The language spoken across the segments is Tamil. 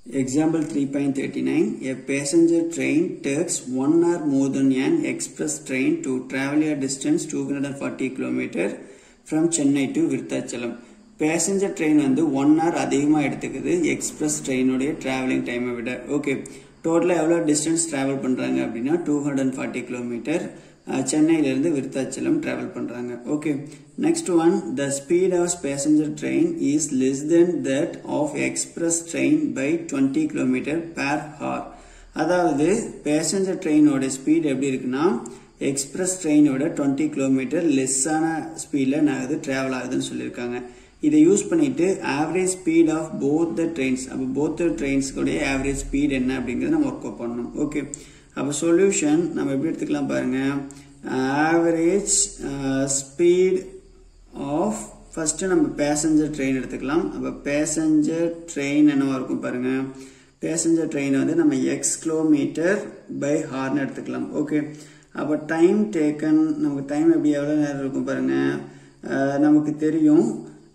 Example 3.39 A passenger train takes 1 hour more than an express train to travel a distance 240 km from Chennai to Virthachalam. Passenger train வந்து ஒன் ஹவர் அதிகமாக எடுத்துக்குது எக்ஸ்பிரஸ் ட்ரெயினுடைய டிராவலிங் டைமை விட ஓகே டோட்டலாக எவ்வளோ டிஸ்டன்ஸ் ட்ராவல் பண்ணுறாங்க அப்படின்னா two hundred and forty kilometre சென்னையிலேருந்து விருத்தாச்சலம் ட்ராவல் பண்ணுறாங்க okay next one the speed of passenger train is less than that of express train by twenty kilometre per hour அதாவது பேசஞ்சர் ட்ரெயினோட ஸ்பீட் எப்படி இருக்குன்னா எக்ஸ்பிரஸ் ட்ரெயினோட டுவெண்ட்டி கிலோமீட்டர் லெஸ்ஸான ஸ்பீடில் நாங்கள் ட்ராவல் ஆகுதுன்னு சொல்லியிருக்காங்க இதை யூஸ் பண்ணிட்டு average speed of both the trains அப்போ போத் ட்ரெயின்ஸ்களுடைய ஆவரேஜ் ஸ்பீட் என்ன அப்படிங்கிறத நம்ம ஒர்க் அவுட் பண்ணணும் ஓகே அப்போ சொல்யூஷன் நம்ம எப்படி எடுத்துக்கலாம் பாருங்க ஆவரேஜ் ஸ்பீட் ஆஃப் ஃபர்ஸ்ட் நம்ம பேசஞ்சர் ட்ரெயின் எடுத்துக்கலாம் அப்போ பேசஞ்சர் ட்ரெயின் என்னவா இருக்கும் பாருங்க பேசஞ்சர் ட்ரெயின் வந்து நம்ம எக்ஸ் கிலோமீட்டர் பை ஹார்னு எடுத்துக்கலாம் ஓகே அப்போ டைம் டேக்கன் நமக்கு டைம் எப்படி எவ்வளோ நேரம் இருக்கும் பாருங்க நமக்கு தெரியும்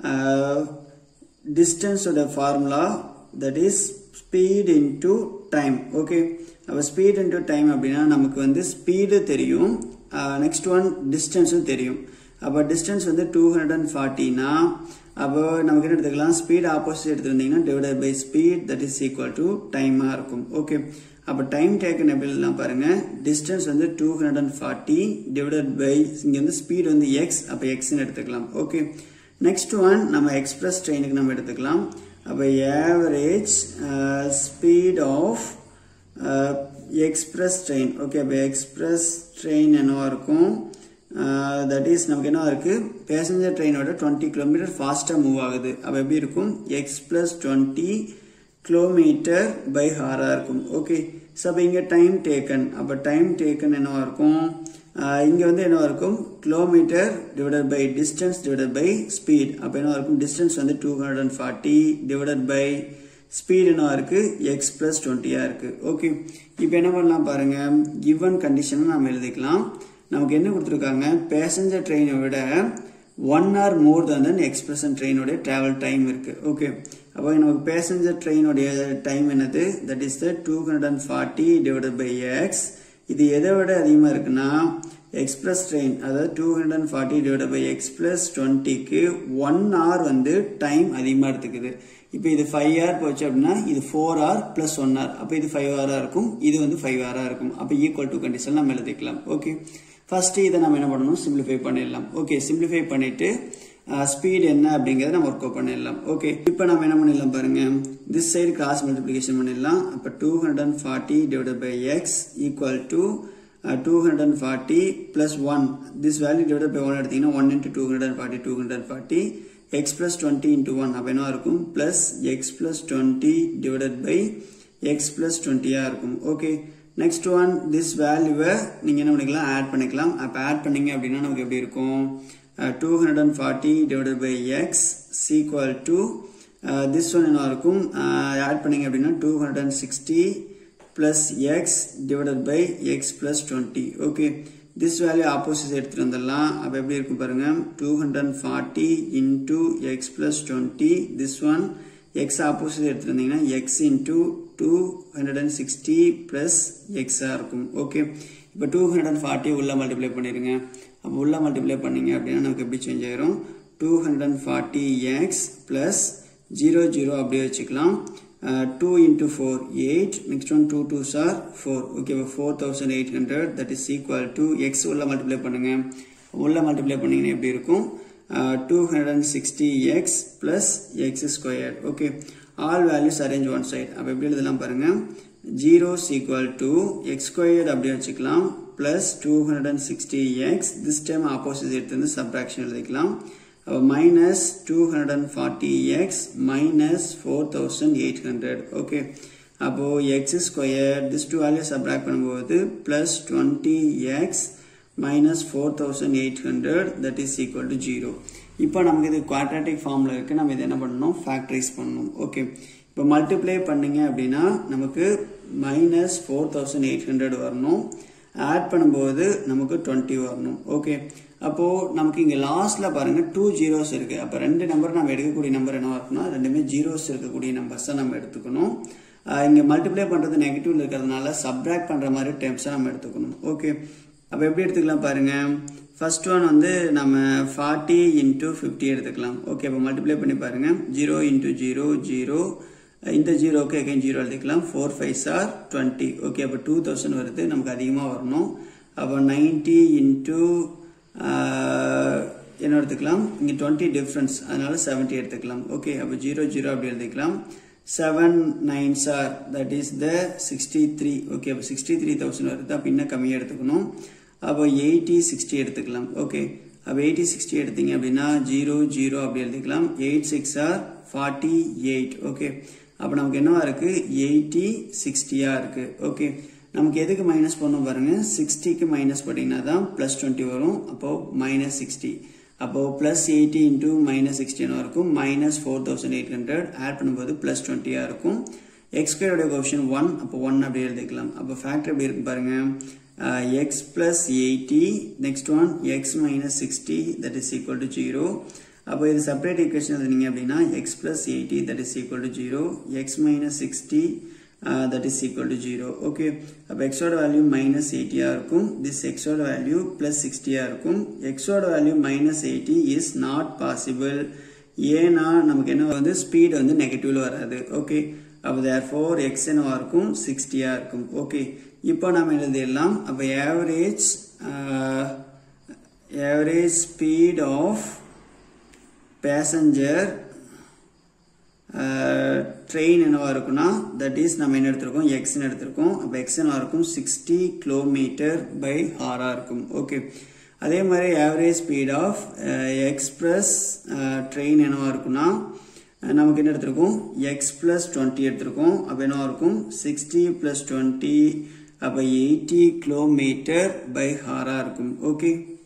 டிஸ்டன்ஸோட formula that is speed into time okay அப்போ ஸ்பீட் இன்டு டைம் அப்படின்னா நமக்கு வந்து ஸ்பீடு தெரியும் நெக்ஸ்ட் ஒன் டிஸ்டன்ஸும் தெரியும் அப்போ டிஸ்டன்ஸ் வந்து டூ ஹண்ட்ரட் அண்ட் ஃபார்ட்டினா அப்போ நமக்கு என்ன எடுத்துக்கலாம் ஸ்பீட் ஆப்போசிட் எடுத்துருந்தீங்கன்னா divided by speed that is equal to டைமாக இருக்கும் ஓகே அப்போ டைம் டேக்கன் எப்படி எல்லாம் பாருங்க டிஸ்டன்ஸ் வந்து two hundred and forty divided by இங்கே வந்து ஸ்பீட் வந்து எக்ஸ் அப்போ எக்ஸ்ன்னு எடுத்துக்கலாம் ஓகே நெக்ஸ்ட் ஒன் நம்ம எக்ஸ்பிரஸ் ட்ரெயினுக்கு நம்ம எடுத்துக்கலாம் அப்போ average speed of express train okay அப்போ எக்ஸ்பிரஸ் ட்ரெயின் என்னவா இருக்கும் தட் இஸ் நமக்கு என்ன இருக்கு பேசஞ்சர் ட்ரெயினோட டுவெண்ட்டி கிலோமீட்டர் ஃபாஸ்ட்டாக மூவ் ஆகுது அப்போ எப்படி இருக்கும் x plus twenty kilometre by ஹாராக இருக்கும் ஓகே ஸோ அப்போ இங்கே டைம் டேக்கன் அப்போ டைம் டேக்கன் என்னவா இருக்கும் இங்கே வந்து என்னவா இருக்கும் kilometre divided by distance divided by speed அப்போ என்னவா இருக்கும் டிஸ்டன்ஸ் வந்து two hundred and forty divided by speed என்னவா இருக்கு எக்ஸ் பிளஸ் டுவெண்ட்டியாக இருக்கு ஓகே இப்போ என்ன பண்ணலாம் பாருங்க கிவன் கண்டிஷனை நம்ம எழுதிக்கலாம் நமக்கு என்ன கொடுத்துருக்காங்க பேசஞ்சர் ட்ரெயினை விட ஒன் ஹவர் மோர் தான் தன் எக்ஸ்பிரஸ் ட்ரெயினுடைய டிராவல் டைம் இருக்கு ஓகே அப்போ நமக்கு பேசஞ்சர் ட்ரெயினுடைய டைம் என்னது that is the two hundred and forty divided by x இது எதை விட அதிகமாக இருக்குன்னா எக்ஸ்பிரஸ் ட்ரெயின் அதாவது two hundred and forty divide by x plus டுவெண்ட்டிக்கு ஒன் ஹவர் வந்து டைம் அதிகமாக எடுத்துக்குது இப்போ இது ஃபைவ் ஹவர் போச்சு அப்படின்னா இது four hour plus one hour அப்போ இது ஃபைவ் ஹவராக இருக்கும் இது வந்து ஃபைவ் ஹவராக இருக்கும் அப்போ ஈக்குவல் டு கண்டிஷன் நம்ம எழுதிக்கலாம் ஓகே ஃபர்ஸ்ட் இதை நம்ம என்ன பண்ணணும் சிம்பிளிஃபை பண்ணிடலாம் ஓகே சிம்பிளிஃபை பண்ணிட்டு ஸ்பீட் என்ன அப்படிங்கறத நம்ம ஒர்க் அவுட் பண்ணிடலாம் ஓகே இப்போ நம்ம என்ன பண்ணிடலாம் பாருங்க திஸ் சைடு கிராஸ் மல்டிபிளிகேஷன் பண்ணிடலாம் அப்போ two hundred and forty divide by x equal to two hundred and forty plus one this value divide by one எடுத்தீங்கன்னா one into two hundred and forty two hundred and forty x plus twenty into one அப்போ என்ன இருக்கும் plus x plus twenty divided by x plus டுவெண்ட்டியாக இருக்கும் ஓகே நெக்ஸ்ட் ஒன் திஸ் வேல்யூவை நீங்கள் என்ன பண்ணிக்கலாம் ஆட் பண்ணிக்கலாம் அப்போ ஆட் பண்ணீங்க அப்படின்னா நமக்கு எப்படி இருக்கும் two hundred and forty divided by x equal to this one என்ன இருக்கும் ஆட் பண்ணீங்க அப்படின்னா two hundred and sixty plus x divided by x plus twenty okay this value opposite எடுத்துகிட்டு வந்துடலாம் அப்போ எப்படி இருக்கும் பாருங்க two hundred and forty into x plus twenty this one x opposite எடுத்துட்டு வந்தீங்கன்னா x into two hundred and sixty plus எக்ஸாக இருக்கும் ஓகே இப்போ டூ ஹண்ட்ரட் அண்ட் ஃபார்ட்டி உள்ள மல்டிப்ளை பண்ணிடுங்க அப்போ உள்ள மல்டிப்ளை பண்ணீங்க அப்படின்னா நமக்கு எப்படி சேஞ்ச் ஆயிரும் two hundred and forty x plus zero zero அப்படியே வச்சுக்கலாம் two into four eight next one two two are four okay four thousand eight hundred that is equal to x உள்ள மல்டிப்ளை பண்ணுங்க உள்ள மல்டிப்ளை பண்ணீங்கன்னா எப்படி இருக்கும் two hundred and sixty x plus x square okay all values arrange one side அப்போ எப்படி எழுதலாம் பாருங்க zeros equal to x square அப்படி வச்சுக்கலாம் plus two hundred and sixty x this time opposite எடுத்து வந்து சப்ராக்ஷன் எழுதிக்கலாம் அப்போ minus two hundred and forty x minus four thousand eight hundred okay அப்போ x square this two value subtract பண்ணும்போது plus twenty x minus four thousand eight hundred that is equal to zero இப்போ நமக்கு இது குவாட்ராட்டிக் ஃபார்மில் இருக்குது நம்ம இதை என்ன பண்ணணும் ஃபேக்டரைஸ் பண்ணணும் ஓகே இப்போ மல்டிப்ளை பண்ணீங்க அப்படின்னா நமக்கு minus four thousand eight hundred வரணும் ஆட் பண்ணும்போது நமக்கு டுவெண்ட்டி வரணும் ஓகே அப்போது நமக்கு இங்கே லாஸ்ட்டில் பாருங்கள் டூ ஜீரோஸ் இருக்குது அப்போ ரெண்டு நம்பர் நம்ம எடுக்கக்கூடிய நம்பர் என்ன இருக்குன்னா ரெண்டுமே ஜீரோஸ் இருக்கக்கூடிய நம்பர்ஸ் தான் நம்ம எடுத்துக்கணும் இங்கே மல்டிப்ளை பண்ணுறது நெகட்டிவ்ல இருக்கிறதுனால சப்ராக்ட் பண்ணுற மாதிரி டெம்ஸாக நம்ம எடுத்துக்கணும் ஓகே அப்போ எப்படி எடுத்துக்கலாம் பாருங்க ஃபர்ஸ்ட் ஒன் வந்து நம்ம ஃபார்ட்டி இன்ட்டு ஃபிஃப்டி எடுத்துக்கலாம் ஓகே அப்போ மல்டிப்ளை பண்ணி பாருங்க ஜீரோ இன்ட்டு ஜீரோ ஜீரோ இந்த ஜீரோக்கு அகைன் ஜீரோ எழுதிக்கலாம் four five are twenty okay அப்போ டூ தௌசண்ட் வருது நமக்கு அதிகமாக வரணும் அப்போ நைன்ட்டி இன்ட்டு என்ன எடுத்துக்கலாம் இங்கே டுவெண்ட்டி டிஃப்ரென்ஸ் அதனால செவன்ட்டி எடுத்துக்கலாம் ஓகே அப்போ ஜீரோ ஜீரோ அப்படி எழுதிக்கலாம் seven nine are that is the sixty three okay அப்போ சிக்ஸ்டி த்ரீ தௌசண்ட் வருது அப்போ இன்னும் கம்மியாக எடுத்துக்கணும் அப்போ எயிட்டி சிக்ஸ்டி எடுத்துக்கலாம் ஓகே அப்போ எயிட்டி சிக்ஸ்டி எடுத்தீங்க அப்படின்னா ஜீரோ ஜீரோ அப்படி எழுதிக்கலாம் eight six are forty eight okay அப்போ நமக்கு என்னவா இருக்கு எயிட்டி சிக்ஸ்டியா இருக்கு ஓகே நமக்கு எதுக்கு மைனஸ் பண்ணணும் பாருங்க சிக்ஸ்டிக்கு மைனஸ் போட்டிங்கன்னா தான் ப்ளஸ் டுவெண்ட்டி வரும் அப்போ மைனஸ் சிக்ஸ்டி அப்போ ப்ளஸ் எயிட்டி இன்டூ மைனஸ் சிக்ஸ்டின்னு இருக்கும் minus four thousand eight hundred add பண்ணும்போது ப்ளஸ் டுவெண்ட்டியாக இருக்கும் எக்ஸ்கொயரோட கோஷன் ஒன் அப்போ ஒன் அப்படி எழுதிக்கலாம் அப்போ ஃபேக்டர் எப்படி இருக்கு பாருங்க x plus eighty next one x minus sixty that is equal to zero அப்போ இது செப்பரேட் ஈக்குவேஷன் எழுதினீங்க அப்படின்னா x plus eighty that is equal to zero x minus sixty that is equal to zero okay அப்போ எக்ஸோட வேல்யூ மைனஸ் எயிட்டியாக இருக்கும் திஸ் எக்ஸோட வேல்யூ பிளஸ் சிக்ஸ்டியாக இருக்கும் எக்ஸோட value minus eighty is not possible ஏன்னா நமக்கு என்ன வந்து ஸ்பீடு வந்து நெகட்டிவ்ல வராது ஓகே அப்போ தேர் ஃபோர் எக்ஸ் என்னவா இருக்கும் சிக்ஸ்டியாக இருக்கும் ஓகே இப்போ நம்ம எழுதிடலாம் அப்போ average average speed of passenger train என்னவா இருக்குன்னா தட் இஸ் நம்ம என்ன எடுத்திருக்கோம் எக்ஸ்ன்னு எடுத்திருக்கோம் அப்போ எக்ஸ் என்னவா இருக்கும் சிக்ஸ்டி கிலோமீட்டர் பை ஹாராக இருக்கும் ஓகே அதே மாதிரி average speed of express train என்னவா இருக்குன்னா நமக்கு என்ன எடுத்திருக்கோம் எக்ஸ் பிளஸ் டுவெண்ட்டி எடுத்திருக்கோம் அப்போ என்னவா இருக்கும் சிக்ஸ்டி பிளஸ் டுவெண்ட்டி அப்போ எயிட்டி கிலோமீட்டர் பை ஹாராக இருக்கும் ஓகே